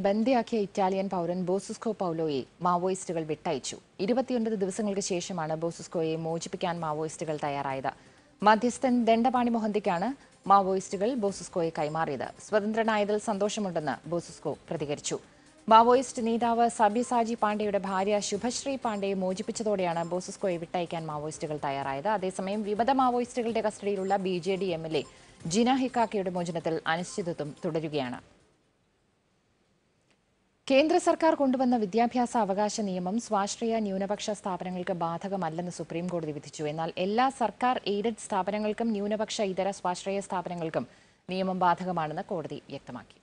ബന്ദിയാക്കിയ Italian പൗരൻ ബോസിസ്കോ പൗലോയെ മാവോയിസ്റ്റുകൾ വിട്ടയച്ചു ഇരുപത്തിയൊൻപത് ദിവസങ്ങൾക്ക് ശേഷമാണ് ബോസിസ്കോയെ മോചിപ്പിക്കാൻ മാവോയിസ്റ്റുകൾ തയ്യാറായത് മധ്യസ്ഥൻ ദണ്ഡപാണി മൊഹന്തിക്കാണ് മാവോയിസ്റ്റുകൾ ബോസിസ്കോയെ കൈമാറിയത് സ്വതന്ത്രനായതിൽ സന്തോഷമുണ്ടെന്ന് ബോസിസ്കോ പ്രതികരിച്ചു മാവോയിസ്റ്റ് നേതാവ് സബ്യസാജി പാണ്ഡെയുടെ ഭാര്യ ശുഭശ്രീ പാണ്ഡെയെ മോചിപ്പിച്ചതോടെയാണ് ബോസിസ്കോയെ വിട്ടയക്കാൻ മാവോയിസ്റ്റുകൾ തയ്യാറായത് അതേസമയം വിമത മാവോയിസ്റ്റുകളുടെ കസ്റ്റഡിയിലുള്ള B J D M L A Jina ഹിക്കാക്കയുടെ മോചനത്തിൽ അനിശ്ചിതത്വം തുടരുകയാണ് കേന്ദ്ര സർക്കാർ കൊണ്ടുവന്ന വിദ്യാഭ്യാസ അവകാശ നിയമം സ്വാശ്രയ ന്യൂനപക്ഷ സ്ഥാപനങ്ങൾക്ക് ബാധകമല്ലെന്ന് സുപ്രീം കോടതി വിധിച്ചു എന്നാൽ എല്ലാ സർക്കാർ എയ്ഡഡ് സ്ഥാപനങ്ങൾക്കും ന്യൂനപക്ഷ ഇതര സ്വാശ്രയ സ്ഥാപനങ്ങൾക്കും നിയമം ബാധകമാണെന്ന് കോടതി വ്യക്തമാക്കി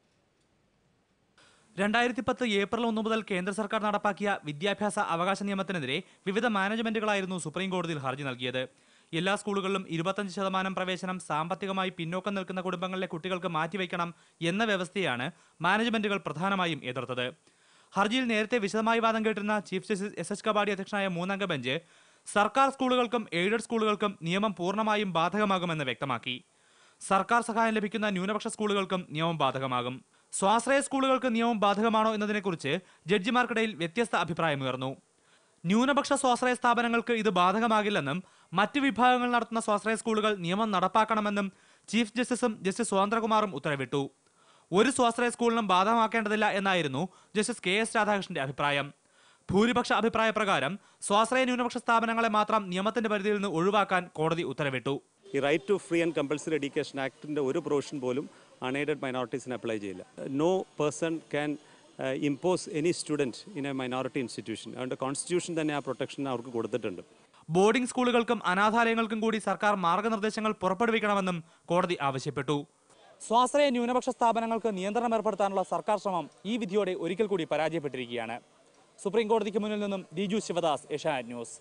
രണ്ടായിരത്തി പത്ത് ഏപ്രിൽ ഒന്ന് മുതൽ കേന്ദ്ര സർക്കാർ നടപ്പാക്കിയ വിദ്യാഭ്യാസ അവകാശ നിയമത്തിനെതിരെ വിവിധ മാനേജ്മെന്റുകളായിരുന്നു സുപ്രീം കോടതിയിൽ ഹർജി നൽകിയത് എല്ലാ സ്കൂളുകളിലും ഇരുപത്തഞ്ച് ശതമാനം പ്രവേശനം സാമ്പത്തികമായി പിന്നോക്കം നിൽക്കുന്ന കുടുംബങ്ങളിലെ കുട്ടികൾക്ക് മാറ്റിവെക്കണം എന്ന വ്യവസ്ഥയാണ് മാനേജ്മെന്റുകൾ പ്രധാനമായും എതിർത്തത് ഹർജിയിൽ നേരത്തെ വിശദമായി വാദം കേട്ടിരുന്ന chief justice S H Kapadia അധ്യക്ഷനായ മൂന്നംഗ ബെഞ്ച് സർക്കാർ സ്കൂളുകൾക്കും എയ്ഡഡ് സ്കൂളുകൾക്കും നിയമം പൂർണ്ണമായും ബാധകമാകുമെന്ന് വ്യക്തമാക്കി സർക്കാർ സഹായം ലഭിക്കുന്ന ന്യൂനപക്ഷ സ്കൂളുകൾക്കും നിയമം ബാധകമാകും സ്വാശ്രയ സ്കൂളുകൾക്ക് നിയമം ബാധകമാണോ എന്നതിനെക്കുറിച്ച് ജഡ്ജിമാർക്കിടയിൽ വ്യത്യസ്ത അഭിപ്രായമുയർന്നു ന്യൂനപക്ഷ സ്വാശ്രയ സ്ഥാപനങ്ങൾക്ക് ഇത് ബാധകമാകില്ലെന്നും മറ്റ് വിഭാഗങ്ങൾ നടത്തുന്ന സ്വാശ്രയ സ്കൂളുകൾ നിയമം നടപ്പാക്കണമെന്നും ചീഫ് ജസ്റ്റിസും ജസ്റ്റിസ് സ്വതന്ത്രകുമാറും ഉത്തരവിട്ടു ഒരു സ്വാശ്രയ സ്കൂളിനും ബാധകമാക്കേണ്ടതില്ല എന്നായിരുന്നു ജസ്റ്റിസ് കെ എസ് രാധാകൃഷ്ണന്റെ അഭിപ്രായം ഭൂരിപക്ഷ അഭിപ്രായ പ്രകാരം സ്വാശ്രയ ന്യൂനപക്ഷ സ്ഥാപനങ്ങളെ മാത്രം നിയമത്തിന്റെ പരിധിയിൽ നിന്ന് ഒഴിവാക്കാൻ കോടതി ഉത്തരവിട്ടു ഈ right to free and compulsory education ആക്ടിൻ്റെ ഒരു പ്രൊവിഷൻ പോലും അൺഎയ്ഡഡ് മൈനോറിറ്റീസിന് അപ്ലൈ ചെയ്യില്ല no person can impose any student in a minority institution അതുകൊണ്ട് കോൺസ്റ്റിറ്റ്യൂഷൻ തന്നെ ആ പ്രൊട്ടക്ഷൻ അവർക്ക് കൊടുത്തിട്ടുണ്ട് ബോർഡിംഗ് സ്കൂളുകൾക്കും അനാഥാലയങ്ങൾക്കും കൂടി സർക്കാർ മാർഗനിർദ്ദേശങ്ങൾ പുറപ്പെടുവിക്കണമെന്നും കോടതി ആവശ്യപ്പെട്ടു സ്വാശ്രയ ന്യൂനപക്ഷ സ്ഥാപനങ്ങൾക്ക് നിയന്ത്രണം ഏർപ്പെടുത്താനുള്ള സർക്കാർ ശ്രമം ഈ വിധിയോടെ ഒരിക്കൽ കൂടി പരാജയപ്പെട്ടിരിക്കുകയാണ് സുപ്രീം കോടതിക്ക് മുന്നിൽ നിന്നും Diju Sivadas Asianet news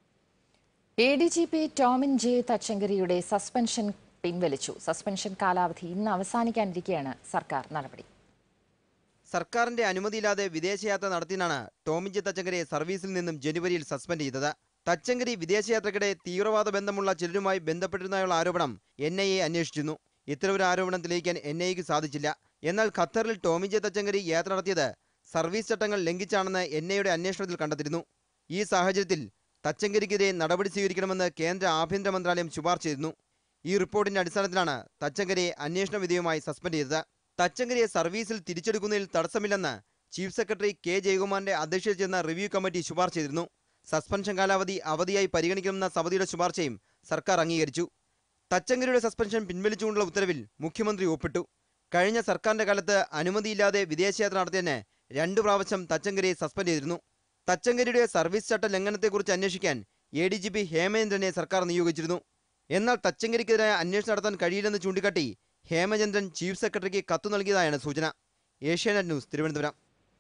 A D G P Tomin J തച്ചങ്കരിയുടെ സസ്പെൻഷൻ പിൻവലിച്ചു സസ്പെൻഷൻ കാലാവധി ഇന്ന് അവസാനിക്കാനിരിക്കെയാണ് സർക്കാർ നടപടി സർക്കാരിന്റെ അനുമതിയില്ലാതെ വിദേശയാത്ര നടത്തിയാണ് ടോമിൻ ജെ തച്ചങ്കരെ സർവീസിൽ നിന്നും ജനുവരിയിൽ സസ്പെൻഡ് ചെയ്തത് തച്ചങ്കരി വിദേശയാത്രക്കിടെ തീവ്രവാദ ബന്ധമുള്ള ചിലരുമായി ബന്ധപ്പെട്ടിരുന്നതായുള്ള ആരോപണം എൻ ഐ എ അന്വേഷിച്ചിരുന്നു ഇത്തരമൊരു ആരോപണം തെളിയിക്കാൻ എൻ ഐക്ക് സാധിച്ചില്ല എന്നാൽ ഖത്തറിൽ ടോമിൻ ജെ തച്ചങ്കരി യാത്ര നടത്തിയത് സർവീസ് ചട്ടങ്ങൾ ലംഘിച്ചാണെന്ന് എൻ ഐയുടെ അന്വേഷണത്തിൽ കണ്ടെത്തിയിരുന്നു ഈ സാഹചര്യത്തിൽ തച്ചങ്കരിക്കെതിരെ നടപടി സ്വീകരിക്കണമെന്ന് കേന്ദ്ര ആഭ്യന്തര മന്ത്രാലയം ശുപാർശ ചെയ്തിരുന്നു ഈ റിപ്പോർട്ടിന്റെ അടിസ്ഥാനത്തിലാണ് തച്ചങ്കരിയെ അന്വേഷണ വിധേയമായി സസ്പെൻഡ് ചെയ്തത് തച്ചങ്കരിയെ സർവീസിൽ തിരിച്ചെടുക്കുന്നതിൽ തടസ്സമില്ലെന്ന് ചീഫ് സെക്രട്ടറി കെ ജയകുമാറിന്റെ അധ്യക്ഷതയിൽ ചേർന്ന റിവ്യൂ കമ്മിറ്റി ശുപാർശ ചെയ്തിരുന്നു സസ്പെൻഷൻ കാലാവധി അവധിയായി പരിഗണിക്കണമെന്ന സമിതിയുടെ ശുപാർശയും സർക്കാർ അംഗീകരിച്ചു തച്ചങ്കരിയുടെ സസ്പെൻഷൻ പിൻവലിച്ചുകൊണ്ടുള്ള ഉത്തരവിൽ മുഖ്യമന്ത്രി ഒപ്പിട്ടു കഴിഞ്ഞ സർക്കാരിന്റെ കാലത്ത് അനുമതിയില്ലാതെ വിദേശയാത്ര നടത്തിയതിന് രണ്ടു പ്രാവശ്യം തച്ചങ്കരിയെ സസ്പെൻഡ് ചെയ്തിരുന്നു തച്ചങ്കരിയുടെ സർവീസ് ചട്ട ലംഘനത്തെക്കുറിച്ച് അന്വേഷിക്കാൻ എ ഡി ജി പി ഹേമചന്ദ്രനെ സർക്കാർ നിയോഗിച്ചിരുന്നു എന്നാൽ തച്ചങ്കരിക്കെതിരായ അന്വേഷണം നടത്താൻ കഴിയില്ലെന്ന് ചൂണ്ടിക്കാട്ടി ഹേമചന്ദ്രൻ ചീഫ് സെക്രട്ടറിക്ക് കത്തു നൽകിയതായാണ് സൂചന ഏഷ്യാനെറ്റ് ന്യൂസ് തിരുവനന്തപുരം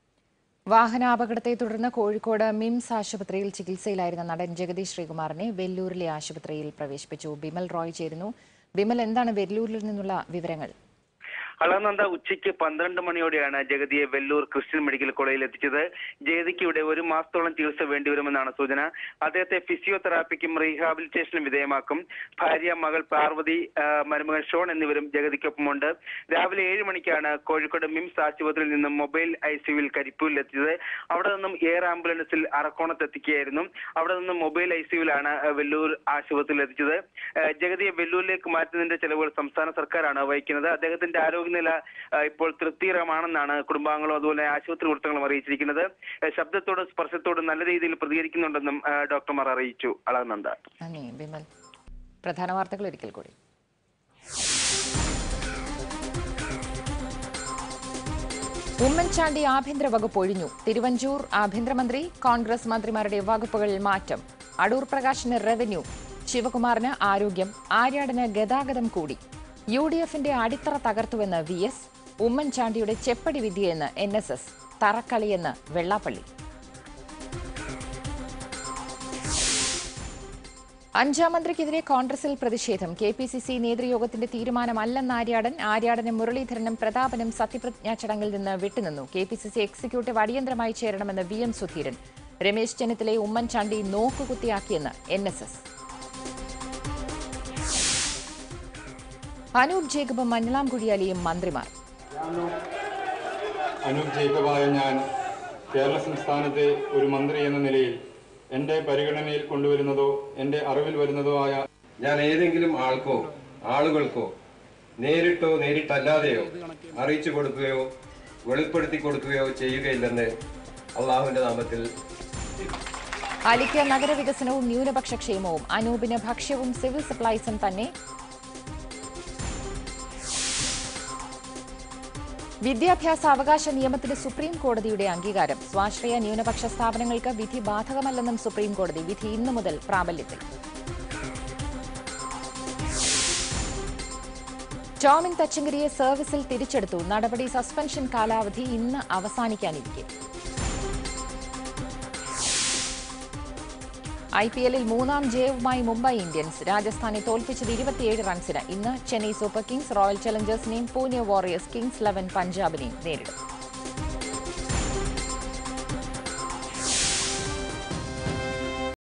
വാഹനാപകടത്തെ തുടർന്ന് കോഴിക്കോട് മിംസ് ആശുപത്രിയിൽ ചികിത്സയിലായിരുന്ന നടൻ ജഗദീഷ് ശ്രീകുമാറിനെ വെല്ലൂരിലെ ആശുപത്രിയിൽ പ്രവേശിപ്പിച്ചു ബിമൽ റോയ് ചേരുന്നു ബിമൽ എന്താണ് വെല്ലൂരിൽ നിന്നുള്ള വിവരങ്ങൾ അളനന്ദ ഉച്ചയ്ക്ക് പന്ത്രണ്ട് മണിയോടെയാണ് ജഗതിയെ വെല്ലൂർ ക്രിസ്ത്യൻ മെഡിക്കൽ കോളേജിൽ എത്തിച്ചത് ജഗതിക്ക് ഇവിടെ ഒരു മാസത്തോളം ചികിത്സ വേണ്ടിവരുമെന്നാണ് സൂചന അദ്ദേഹത്തെ ഫിസിയോതെറാപ്പിക്കും റീഹാബിലിറ്റേഷനും വിധേയമാക്കും ഭാര്യ മകൾ പാർവതി ആ, മരുമകൻ ഷോൺ എന്നിവരും ജഗതിക്കൊപ്പമുണ്ട് രാവിലെ ഏഴ് മണിക്കാണ് കോഴിക്കോട് മിംസ് ആശുപത്രിയിൽ നിന്നും മൊബൈൽ ഐ സിയുവിൽ കരിപ്പൂരിൽ എത്തിയത് അവിടെ നിന്നും എയർ ആംബുലൻസിൽ അറക്കോണത്ത് എത്തിക്കുകയായിരുന്നു അവിടെ നിന്നും മൊബൈൽ ഐ സിയുവിലാണ് വെല്ലൂർ ആശുപത്രിയിൽ എത്തിച്ചത് ആ, ജഗതിയെ വെല്ലൂരിലേക്ക് മാറ്റുന്നതിന്റെ ചെലവുകൾ സംസ്ഥാന സർക്കാരാണ് വഹിക്കുന്നത് അദ്ദേഹത്തിന്റെ ആരോഗ്യനില ആ, ഇപ്പോൾ തൃപ്തികരമാണെന്നാണ് കുടുംബാംഗങ്ങളും അതുപോലെ ആശുപത്രി വൃത്തങ്ങളും അറിയിച്ചിരിക്കുന്നത് ആ, ശബ്ദത്തോടും സ്പർശത്തോടും നല്ല രീതിയിൽ പ്രതികരിക്കുന്നുണ്ടെന്നും ആ, ഡോക്ടർമാർ അറിയിച്ചു അളകനന്ദ നന്ദി ബിമൽ പ്രധാന വാർത്തകൾ ഒരിക്കൽ കൂടി ഉമ്മൻചാണ്ടി ആഭ്യന്തര വകുപ്പ് ഒഴിഞ്ഞു തിരുവഞ്ചൂർ ആഭ്യന്തരമന്ത്രി കോൺഗ്രസ് മന്ത്രിമാരുടെ വകുപ്പുകളിൽ മാറ്റം അടൂർ പ്രകാശിന് റവന്യൂ ശിവകുമാറിന് ആരോഗ്യം ആര്യാടന് ഗതാഗതം കൂടി യു ഡി എഫിന്റെ അടിത്തറ തകർത്തുവെന്ന് വി എസ് ഉമ്മൻചാണ്ടിയുടെ ചെപ്പടി വിദ്യയെന്ന് എൻ എസ് എസ് തറക്കളിയെന്ന് വെള്ളാപ്പള്ളി അഞ്ചാം മന്ത്രിക്കെതിരെ കോൺഗ്രസിൽ പ്രതിഷേധം K P C C നേതൃയോഗത്തിന്റെ തീരുമാനമല്ലെന്ന് Aryadan ആര്യാടനും മുരളീധരനും പ്രതാപനും സത്യപ്രതിജ്ഞാ ചടങ്ങിൽ നിന്ന് വിട്ടുനിന്നു K P C C executive അടിയന്തരമായി ചേരണമെന്ന് V M Sudheeran Ramesh ചെന്നിത്തലയെ Oommen Chandy നോക്കുകുത്തിയാക്കിയെന്ന് N S S Anoop ജേക്കബും Manjalamkuzhi അലിയും മന്ത്രിമാർ അനൂപ് ജേക്കബായ ഞാൻ കേരള സംസ്ഥാനത്തെ ഒരു മന്ത്രി എന്ന നിലയിൽ എൻ്റെ പരിഗണനയിൽ കൊണ്ടുവരുന്നതോ എൻ്റെ അറിവിൽ വരുന്നതോ ആയ ഞാൻ ഏതെങ്കിലും ആൾക്കോ ആളുകൾക്കോ നേരിട്ടോ നേരിട്ടല്ലാതെയോ അറിയിച്ചു കൊടുക്കുകയോ വെളിപ്പെടുത്തി കൊടുക്കുകയോ ചെയ്യുകയില്ലെന്ന് അള്ളാഹുവിന്റെ നാമത്തിൽ അലിക്ക് നഗരവികസനവും ന്യൂനപക്ഷ ക്ഷേമവും അനൂപിന് ഭക്ഷ്യവും സിവിൽ സപ്ലൈസും തന്നെ വിദ്യാഭ്യാസ അവകാശ നിയമത്തിന് സുപ്രീം കോടതിയുടെ അംഗീകാരം സ്വാശ്രയ ന്യൂനപക്ഷ സ്ഥാപനങ്ങൾക്ക് വിധി ബാധകമല്ലെന്നും സുപ്രീം കോടതി വിധി ഇന്നു മുതൽ പ്രാബല്യത്തിൽ ടോമിൻ തച്ചങ്കരിയെ സർവീസിൽ തിരിച്ചെടുത്തു നടപടി സസ്പെൻഷൻ കാലാവധി ഇന്ന് അവസാനിക്കാനിരിക്കെ ഐ പി എല്ലിൽ മൂന്നാം ജയവുമായി മുംബൈ ഇന്ത്യൻസ് രാജസ്ഥാനെ തോൽപ്പിച്ചത് ഇരുപത്തിയേഴ് റൺസിന് ഇന്ന് ചെന്നൈ സൂപ്പർ കിങ്സ് റോയൽ ചലഞ്ചേഴ്സിനെയും പൂനെ വാറിയേഴ്സ് കിങ്സ് ഇലവൻ പഞ്ചാബിനെയും നേരിടും